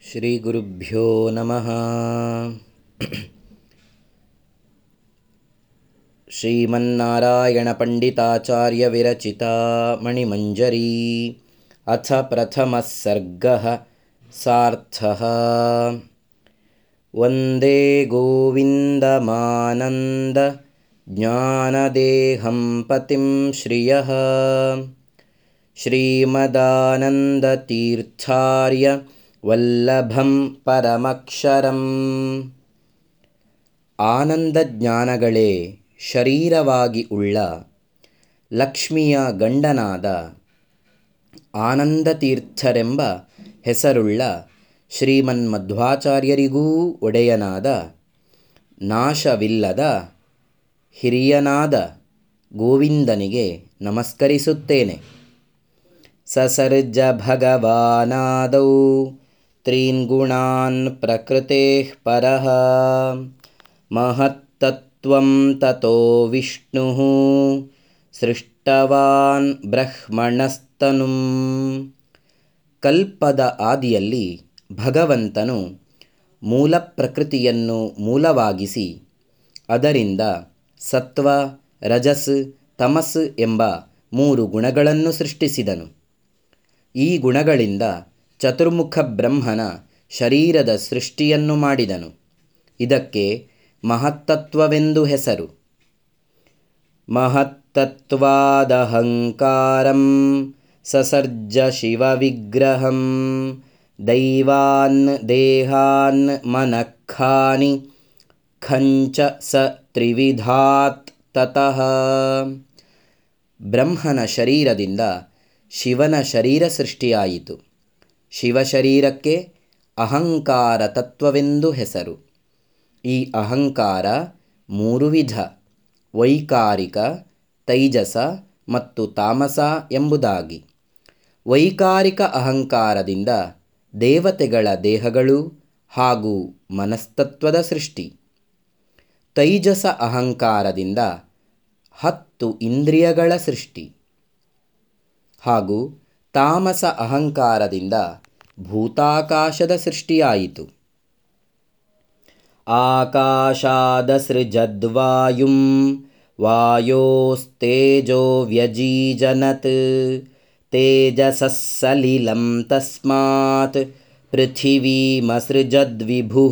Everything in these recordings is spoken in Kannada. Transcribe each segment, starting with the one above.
श्रीगुरुभ्यो नमः श्रीमन्नारायणपण्डिताचार्यविरचिता मणिमञ्जरी अथ प्रथमः सर्गः सार्थः वन्दे गोविन्दमानन्दज्ञानदेहं पतिं श्रियः श्रीमदानन्दतीर्थार्य ವಲ್ಲಭಂ ಪರಮಕ್ಷರಂ ಆನಂದ ಜ್ಞಾನಗಳೇ ಶರೀರವಾಗಿ ಉಳ್ಳ ಲಕ್ಷ್ಮಿಯ ಗಂಡನಾದ ಆನಂದತೀರ್ಥರೆಂಬ ಹೆಸರುಳ್ಳ ಶ್ರೀಮನ್ಮಧ್ವಾಚಾರ್ಯರಿಗೂ ಒಡೆಯನಾದ ನಾಶವಿಲ್ಲದ ಹಿರಿಯನಾದ ಗೋವಿಂದನಿಗೆ ನಮಸ್ಕರಿಸುತ್ತೇನೆ ಸಸರ್ಜ ಭಗವಾನಾದೌ त्रीन् गुणान् प्रकृतेः परः महत्तत्त्वं ततो विष्णुः ಸೃಷ್ಟವಾನ್ ಬ್ರಹ್ಮಣಸ್ತನುಂ ಕಲ್ಪದ ಆದಿಯಲ್ಲಿ ಭಗವಂತನು ಮೂಲ ಪ್ರಕೃತಿಯನ್ನು ಮೂಲವಾಗಿಸಿ ಅದರಿಂದ ಸತ್ವ ರಜಸ್ ತಮಸ್ ಎಂಬ ಮೂರು ಗುಣಗಳನ್ನು ಸೃಷ್ಟಿಸಿದನು ಈ ಗುಣಗಳಿಂದ ಚತುರ್ಮುಖ ಬ್ರಹ್ಮನ ಶರೀರದ ಸೃಷ್ಟಿಯನ್ನು ಮಾಡಿದನು ಇದಕ್ಕೆ ಮಹತ್ತತ್ವವೆಂದು ಹೆಸರು ಮಹತ್ತತ್ವಾದಹಂಕಾರಂ ಸಸರ್ಜ ಶಿವವಿಗ್ರಹಂ ದೈವಾನ್ ದೇಹಾನ್ ಮನಃಖಾನಿ ಖಂಚ ಸ ತ್ರಿವಿಧಾತ್ ತತಃ ಬ್ರಹ್ಮನ ಶರೀರದಿಂದ ಶಿವನ ಶರೀರ ಸೃಷ್ಟಿಯಾಯಿತು ಶಿವಶರೀರಕ್ಕೆ ಅಹಂಕಾರ ತತ್ವವೆಂದು ಹೆಸರು ಈ ಅಹಂಕಾರ ಮೂರು ವಿಧ ವೈಕಾರಿಕ ತೈಜಸ ಮತ್ತು ತಾಮಸ ಎಂಬುದಾಗಿ ವೈಕಾರಿಕ ಅಹಂಕಾರದಿಂದ ದೇವತೆಗಳ ದೇಹಗಳು ಹಾಗೂ ಮನಸ್ತತ್ವದ ಸೃಷ್ಟಿ ತೈಜಸ ಅಹಂಕಾರದಿಂದ ಹತ್ತು ಇಂದ್ರಿಯಗಳ ಸೃಷ್ಟಿ ಹಾಗೂ ತಾಮಸ ಅಹಂಕಾರದಿಂದ ಭೂತಾಕಾಶದ ಸೃಷ್ಟಿಯಾಯಿತು ಆಕಾಶಾದಸೃಜದ್ವಾಯುಂ ವಾಯೋಸ್ತೇಜೋ ವ್ಯಜೀಜನತ್ ತೇಜಸಃ ಸಲಿಲಂ ತಸ್ಮಾತ್ ಪೃಥಿವೀಮಸೃಜದ್ವಿಭು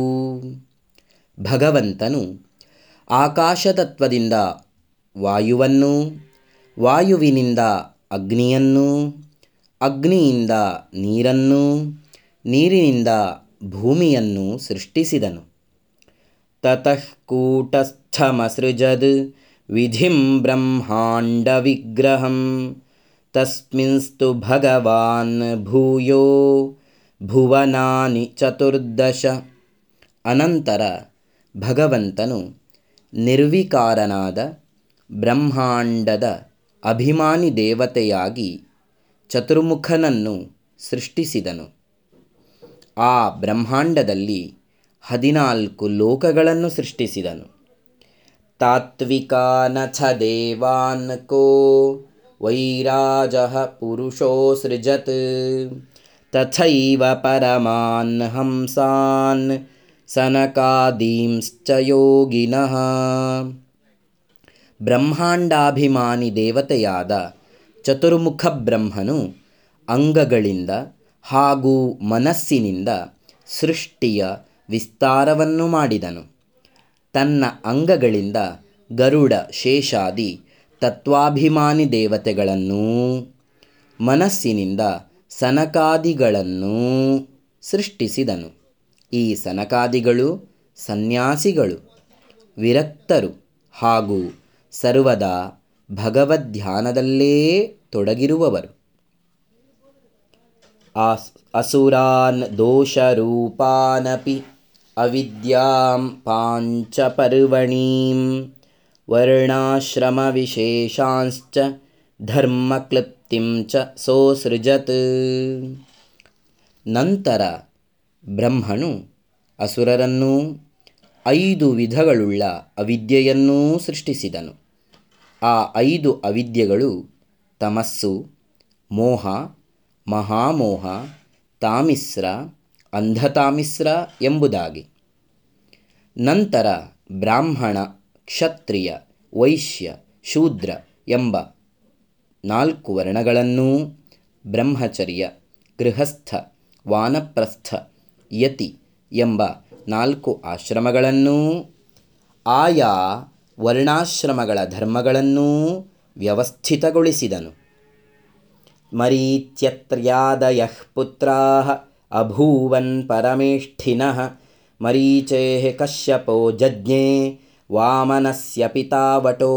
ಭಗವಂತನು ಆಕಾಶತತ್ವದಿಂದ ವಾಯುವನ್ನು ವಾಯುವಿನಿಂದ ಅಗ್ನಿಯನ್ನು ಅಗ್ನಿಯಿಂದ ನೀರನ್ನು ನೀರಿನಿಂದ ಭೂಮಿಯನ್ನು ಸೃಷ್ಟಿಸಿದನು ತತಃ ಕೂಟಸ್ಥಮಸೃಜದ್ ವಿಧಿಂ ಬ್ರಹ್ಮಾಂಡವಿಗ್ರಹಂ ತಸ್ಮಿನ್ಸ್ತು ಭಗವಾನ್ ಭೂಯೋ ಭುವನಾನಿ ಚತುರ್ದಶ ಅನಂತರ ಭಗವಂತನು ನಿರ್ವಿಕಾರನಾದ ಬ್ರಹ್ಮಾಂಡದ ಅಭಿಮಾನಿ ದೇವತೆಯಾಗಿ ಚತುರ್ಮುಖನನ್ನು ಸೃಷ್ಟಿಸಿದನು ಆ ಬ್ರಹ್ಮಾಂಡದಲ್ಲಿ ಹದಿನಾಲ್ಕು ಲೋಕಗಳನ್ನು ಸೃಷ್ಟಿಸಿದನು ತಾತ್ವಿಕಾನಥ ದೇವಾನ್ ಕೋ ವೈರಾಜ ಪುರುಷೋ ಸೃಜತ್ ತಥೈವ ಪರಮಾನ್ ಹಂಸಾನ್ ಸನಕಾದೀಂಶ್ಚ ಯೋಗಿನಃ ಬ್ರಹ್ಮಾಂಡಾಭಿಮಾನಿ ದೇವತೆಯಾದ ಚತುರ್ಮುಖ ಬ್ರಹ್ಮನು ಅಂಗಗಳಿಂದ ಹಾಗೂ ಮನಸ್ಸಿನಿಂದ ಸೃಷ್ಟಿಯ ವಿಸ್ತಾರವನ್ನು ಮಾಡಿದನು ತನ್ನ ಅಂಗಗಳಿಂದ ಗರುಡ ಶೇಷಾದಿ ತತ್ವಾಭಿಮಾನಿ ದೇವತೆಗಳನ್ನೂ ಮನಸ್ಸಿನಿಂದ ಸನಕಾದಿಗಳನ್ನೂ ಸೃಷ್ಟಿಸಿದನು ಈ ಸನಕಾದಿಗಳು ಸನ್ಯಾಸಿಗಳು ವಿರಕ್ತರು ಹಾಗೂ ಸರ್ವದಾ ಭಗವದ್ಧ್ಯಾನದಲ್ಲೇ ತೊಡಗಿರುವವರು ಆಸ್ ಅಸುರಾನ್ ದೋಷರೂಪಾನಪಿ ಅವಿದ್ಯಾಂ ಪಾಂಚಪರ್ವಣೀಂ ವರ್ಣಾಶ್ರಮವಿಶೇಷಾಂಶ್ಚ ಧರ್ಮಕ್ಲಿಪ್ತಿಂ ಚ ಸೋಸೃಜತ್ ನಂತರ ಬ್ರಹ್ಮನು ಅಸುರರನ್ನೂ ಐದು ವಿಧಗಳುಳ್ಳ ಅವಿದ್ಯೆಯನ್ನೂ ಸೃಷ್ಟಿಸಿದನು ಆ ಐದು ಅವಿದ್ಯೆಗಳು ತಮಸ್ಸು ಮೋಹ ಮಹಾಮೋಹ ತಾಮಿಸ್ರ ಅಂಧತಾಮಿಸ್ರ ಎಂಬುದಾಗಿ ನಂತರ ಬ್ರಾಹ್ಮಣ ಕ್ಷತ್ರಿಯ ವೈಶ್ಯ ಶೂದ್ರ ಎಂಬ ನಾಲ್ಕು ವರ್ಣಗಳನ್ನೂ ಬ್ರಹ್ಮಚರ್ಯ ಗೃಹಸ್ಥ ವಾನಪ್ರಸ್ಥ ಯತಿ ಎಂಬ ನಾಲ್ಕು ಆಶ್ರಮಗಳನ್ನೂ ಆಯಾ ವರ್ಣಾಶ್ರಮಗಳ ಧರ್ಮಗಳನ್ನೂ ವ್ಯವಸ್ಥಿತಗೊಳಿಸಿದನು ಮರೀಚ್ಯತ್ರ್ಯಾದಯಃ ಪುತ್ರಾ ಅಭೂವನ್ ಪರಮೇಷ್ಠಿನಃ ಮರೀಚೇ ಕಶ್ಯಪೋ ಜಜ್ಞೆ ವಾಮನಸ್ಯ ಪಿತಾವಟೋ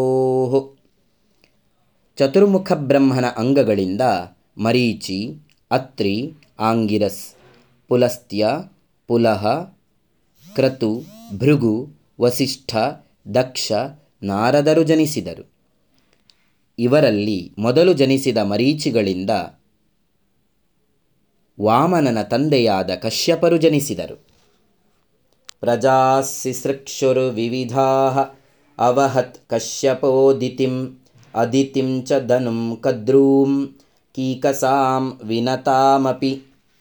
ಚತುರ್ಮುಖ ಬ್ರಹ್ಮನ ಅಂಗಗಳಿಂದ ಮರೀಚಿ ಅತ್ರಿ ಆಂಗಿರಸ್ ಪುಲಸ್ತ್ಯ ಪುಲಹ ಕ್ರತು ಭೃಗು ವಸಿಷ್ಠ ದಕ್ಷ ನಾರದರು ಜನಿಸಿದರು ಇವರಲ್ಲಿ ಮೊದಲು ಜನಿಸಿದ ಮರೀಚಿಗಳಿಂದ ವಾಮನನ ತಂದೆಯಾದ ಕಶ್ಯಪರು ಜನಿಸಿದರು ಪ್ರಜಾಸಿಸೃಕ್ಷುರ್ವಿವಿಧಾ ಅವಹತ್ ಕಶ್ಯಪೋದಿತಿಂ ಅದಿತಿಂ ಚ ಧನುಂ ಕದ್ರೂಂ ಕೀಕಸಾಂ ವಿನತಾಮಪಿ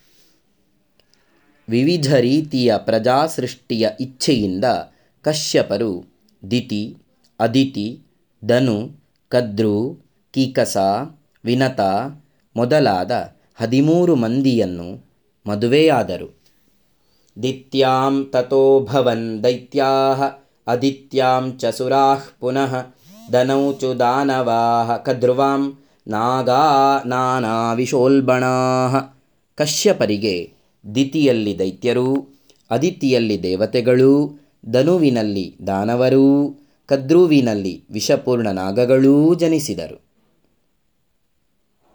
ವಿವಿಧ ರೀತಿಯ ಪ್ರಜಾಸೃಷ್ಟಿಯ ಇಚ್ಛೆಯಿಂದ ಕಶ್ಯಪರು ದಿತಿ ಅದಿತಿ ಧನು ಕದ್ರು ಕೀಕಸ ವಿನತ ಮೊದಲಾದ ಹದಿಮೂರು ಮಂದಿಯನ್ನು ಮದುವೆಯಾದರು ದಿತ್ಯಾಂ ತಥೋ ಭವನ್ ದೈತ್ಯಾಃ ಅದಿತ್ಯಾಂ ಚ ಸುರಾಃ ಪುನಃ ದನೌ ಚು ದಾನವಾಃ ಕದ್ರುವಾಂ ನಾಗಾ ನಾನಾವಿಶೋಲ್ಬಣಾಃ ಕಶ್ಯಪರಿಗೆ ದಿತಿಯಲ್ಲಿ ದೈತ್ಯರೂ ಅದಿತಿಯಲ್ಲಿ ದೇವತೆಗಳೂ ಧನುವಿನಲ್ಲಿ ದಾನವರೂ ಕದ್ರುವಿನಲ್ಲಿ ವಿಷಪೂರ್ಣ ನಾಗಗಳೂ ಜನಿಸಿದರು